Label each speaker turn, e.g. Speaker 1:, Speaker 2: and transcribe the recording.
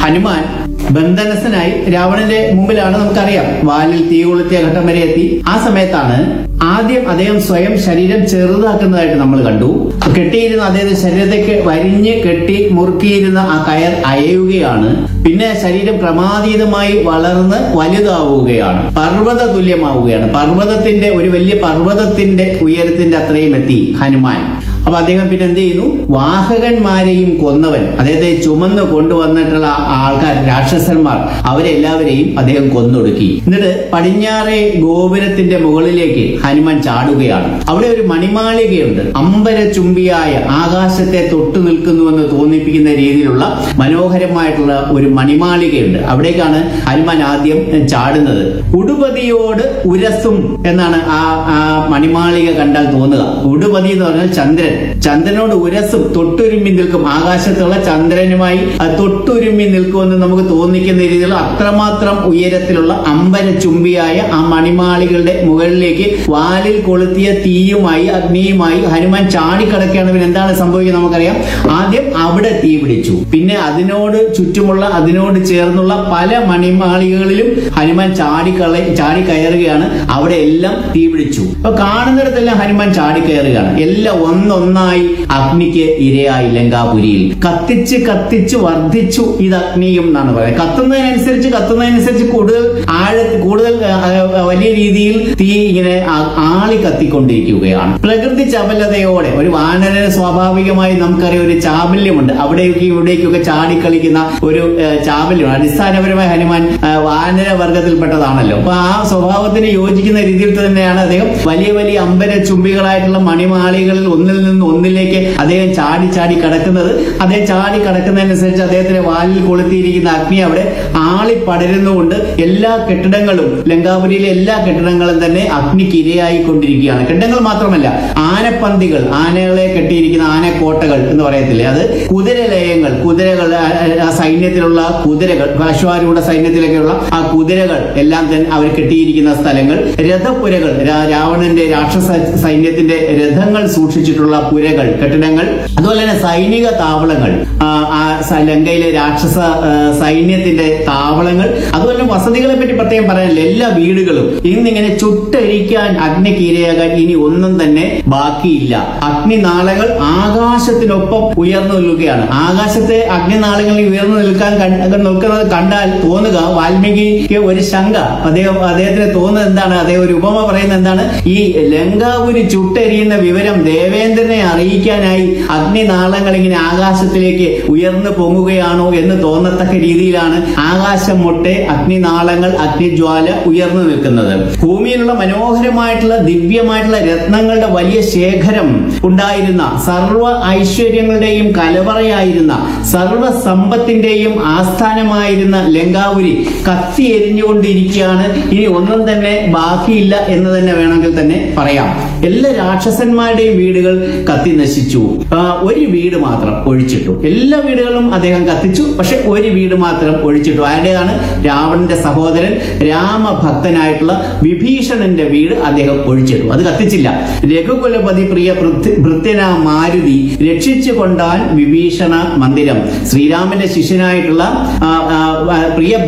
Speaker 1: ഹനുമാൻ ബന്ധനസ്ഥനായി രാവണന്റെ മുമ്പിലാണ് നമുക്കറിയാം വാലിൽ തീ കൊളുത്തിയ ഘട്ടം വരെ എത്തി ആ സമയത്താണ് ആദ്യം അദ്ദേഹം സ്വയം ശരീരം ചെറുതാക്കുന്നതായിട്ട് നമ്മൾ കണ്ടു കെട്ടിയിരുന്ന അദ്ദേഹത്തിന്റെ ശരീരത്തേക്ക് വരിഞ്ഞ് കെട്ടി മുറുക്കിയിരുന്ന ആ കയർ അയയുകയാണ് പിന്നെ ശരീരം ക്രമാതീതമായി വളർന്ന് വലുതാവുകയാണ് പർവ്വത തുല്യമാവുകയാണ് പർവ്വതത്തിന്റെ ഒരു വലിയ പർവ്വതത്തിന്റെ ഉയരത്തിന്റെ അത്രയും എത്തി ഹനുമാൻ അപ്പൊ അദ്ദേഹം പിന്നെ എന്ത് ചെയ്യുന്നു വാഹകന്മാരെയും കൊന്നവൻ അദ്ദേഹത്തെ ചുമന്ന് കൊണ്ടുവന്നിട്ടുള്ള ആ ആൾക്കാർ രാക്ഷസന്മാർ അവരെല്ലാവരെയും അദ്ദേഹം കൊന്നൊടുക്കി എന്നിട്ട് പടിഞ്ഞാറെ ഗോപുരത്തിന്റെ മുകളിലേക്ക് ഹനുമാൻ ചാടുകയാണ് അവിടെ ഒരു മണിമാളികയുണ്ട് അമ്പര ചുംബിയായ ആകാശത്തെ തൊട്ടു നിൽക്കുന്നുവെന്ന് തോന്നിപ്പിക്കുന്ന രീതിയിലുള്ള മനോഹരമായിട്ടുള്ള ഒരു മണിമാളികയുണ്ട് അവിടേക്കാണ് ഹനുമാൻ ആദ്യം ചാടുന്നത് ഉടുപതിയോട് ഉരസും എന്നാണ് ആ ആ മണിമാളിക കണ്ടാൽ തോന്നുക ഉടുപതി എന്ന് പറഞ്ഞാൽ ചന്ദ്രൻ ചന്ദ്രനോട് ഉരസും തൊട്ടുരുമ്മി നിൽക്കും ആകാശത്തുള്ള ചന്ദ്രനുമായി അത് തൊട്ടുരുമ്മി നിൽക്കുമെന്ന് നമുക്ക് തോന്നിക്കുന്ന രീതിയിൽ അത്രമാത്രം ഉയരത്തിലുള്ള അമ്പര ചുംബിയായ ആ മണിമാളികളുടെ മുകളിലേക്ക് വാലിൽ കൊളുത്തിയ തീയുമായി അഗ്നിയുമായി ഹനുമാൻ ചാടിക്കടക്കുകയാണ് പിന്നെ എന്താണ് സംഭവിക്കുന്നത് നമുക്കറിയാം ആദ്യം അവിടെ തീ പിടിച്ചു പിന്നെ അതിനോട് ചുറ്റുമുള്ള അതിനോട് ചേർന്നുള്ള പല മണിമാളികകളിലും ഹനുമാൻ ചാടിക്കള ചാടി കയറുകയാണ് അവിടെ എല്ലാം തീ പിടിച്ചു അപ്പൊ കാണുന്നിടത്തെല്ലാം ഹനുമാൻ ചാടി കയറുകയാണ് എല്ലാം ഒന്നൊന്നായി അഗ്നിക്ക് ഇരയായി ലങ്കാപുരിയിൽ കത്തിച്ച് കത്തിച്ച് വർദ്ധിച്ചു ഇത് അഗ്നിയും എന്നാണ് പറയുന്നത് കത്തുന്നതിനനുസരിച്ച് കത്തുന്നതിനനുസരിച്ച് കൂടുതൽ ആഴ കൂടുതൽ ആ, ആ, വലിയ രീതിയിൽ തീ ഇങ്ങനെ ആ- ആളി കത്തിക്കൊണ്ടിരിക്കുകയാണ് പ്രകൃതി ചപലതയോടെ ഒരു വാനരന് സ്വാഭാവികമായി നമുക്കറിയാം ഒരു ചാബല്യമുണ്ട് അവിടേക്ക് ഇവിടേക്കൊക്കെ ചാടിക്കളിക്കുന്ന ഒരു ആ, ചാബല്യമാണ് അടിസ്ഥാനപരമായി ഹനുമാൻ ആ, വാനര വർഗത്തിൽപ്പെട്ടതാണല്ലോ അപ്പൊ ആ സ്വഭാവത്തിന് യോജിക്കുന്ന രീതിയിൽ തന്നെയാണ് അദ്ദേഹം വലിയ വലിയ അമ്പര ചുംബികളായിട്ടുള്ള മണിമാളികളിൽ ഒന്നിൽ നിന്ന് ഒന്നിലേക്ക് അദ്ദേഹം ചാടി ചാടി കിടക്കുന്നത് അദ്ദേഹം ചാടി കിടക്കുന്നതനുസരിച്ച് അദ്ദേഹത്തിന്റെ വാലിൽ കൊളുത്തിയിരിക്കുന്ന അഗ്നി അവിടെ ആളി പടരുന്നുകൊണ്ട് എല്ലാ കെട്ടിടങ്ങളും ലങ്കാപുരിയിലെ എല്ലാ കെട്ടിടങ്ങളും തന്നെ അഗ്നിക്ക് ഇരയായിക്കൊണ്ടിരിക്കുകയാണ് കെട്ടിടങ്ങൾ മാത്രമല്ല ആനപ്പന്തികൾ ആനകളെ കെട്ടിയിരിക്കുന്ന ആനക്കോട്ടകൾ എന്ന് പറയത്തില്ലേ അത് കുതിരലയങ്ങൾ കുതിരകൾ ആ, ആ സൈന്യത്തിലുള്ള കുതിരകൾ അശ്വാരൂഢ സൈന്യത്തിലൊക്കെയുള്ള ആ കുതിരകൾ എല്ലാം തന്നെ അവർ കെട്ടിയിരിക്കുന്ന സ്ഥലങ്ങൾ രഥപുരകൾ രാ- രാവണന്റെ രാക്ഷസ സൈന്യത്തിന്റെ രഥങ്ങൾ സൂക്ഷിച്ചിട്ടുള്ള പുരകൾ കെട്ടിടങ്ങൾ അതുപോലെ തന്നെ സൈനിക താവളങ്ങൾ ആ, ആ സ- ലങ്കയിലെ രാക്ഷസ ആ, സൈന്യത്തിന്റെ താവളങ്ങൾ അതുപോലെ തന്നെ വസതികളെ പറ്റി പ്രത്യേകം പറയാനില്ല എല്ലാ വീടുകളും ഇന്നിങ്ങനെ ചുട്ടരിക്കാൻ അഗ്നിക്ക് ഇരയാകാൻ ഇനി ഒന്നും തന്നെ ബാക്കിയില്ല അഗ്നിനാളങ്ങൾ ആകാശത്തിനൊപ്പം ഉയർന്നു നിൽക്കുകയാണ് ആകാശത്തെ അഗ്നിനാളങ്ങളിൽ ഉയർന്നു നിൽക്കാൻ കണ്ട്- നിൽക്കുന്നത് കണ്ടാൽ തോന്നുക വാൽമീകിക്ക് ഒരു ശങ്ക അദ്ദേഹം അദ്ദേഹത്തിന് തോന്നുന്നത് എന്താണ് അദ്ദേഹം ഒരു ഉപമ പറയുന്നത് എന്താണ് ഈ ലങ്കാപുരി ചുട്ടെരിയുന്ന വിവരം ദേവേന്ദ്രനെ അറിയിക്കാനായി അഗ്നിനാളങ്ങൾ ഇങ്ങനെ ആകാശത്തിലേക്ക് ഉയർന്നു പൊങ്ങുകയാണോ എന്ന് തോന്നത്തക്ക രീതിയിലാണ് ആകാശം മുട്ടെ അഗ്നിനാളങ്ങൾ അഗ്നിജ്വാല ഉയർന്നു നിൽക്കുന്നത് ഭൂമിയിലുള്ള മനോഹരമായിട്ടുള്ള ദിവ്യമായിട്ടുള്ള രത്നങ്ങളുടെ വലിയ ശേഖരം ഉണ്ടായിരുന്ന സർവ ഐശ്വര്യങ്ങളുടെയും കലവറയായിരുന്ന സർവ സമ്പത്തിന്റെയും ആസ്ഥാനമായിരുന്ന ലങ്കാപുരി കത്തി എരിഞ്ഞുകൊണ്ടിരിക്കുകയാണ് ഇനി ഒന്നും തന്നെ ബാക്കിയില്ല എന്ന് തന്നെ വേണമെങ്കിൽ തന്നെ പറയാം എല്ലാ രാക്ഷസന്മാരുടെയും വീടുകൾ കത്തി നശിച്ചു ആ, ഒരു വീട് മാത്രം ഒഴിച്ചിട്ടു എല്ലാ വീടുകളും അദ്ദേഹം കത്തിച്ചു പക്ഷെ ഒരു വീട് മാത്രം ഒഴിച്ചിട്ടു ആരുടേതാണ് രാവണന്റെ സഹോദരൻ രാമഭക്തനായിട്ടുള്ള വിഭീഷണന്റെ വീട് അദ്ദേഹം ഒഴിച്ചിട്ടു അത് കത്തിച്ചില്ല രഘുകുലപതി പ്രിയ ഭൃത്യ- ഭൃത്യന മാരുതി രക്ഷിച്ചു കൊണ്ടാൻ വിഭീഷണ മന്ദിരം ശ്രീരാമന്റെ ശിഷ്യനായിട്ടുള്ള ആ, ആ, ആ, പ്രിയ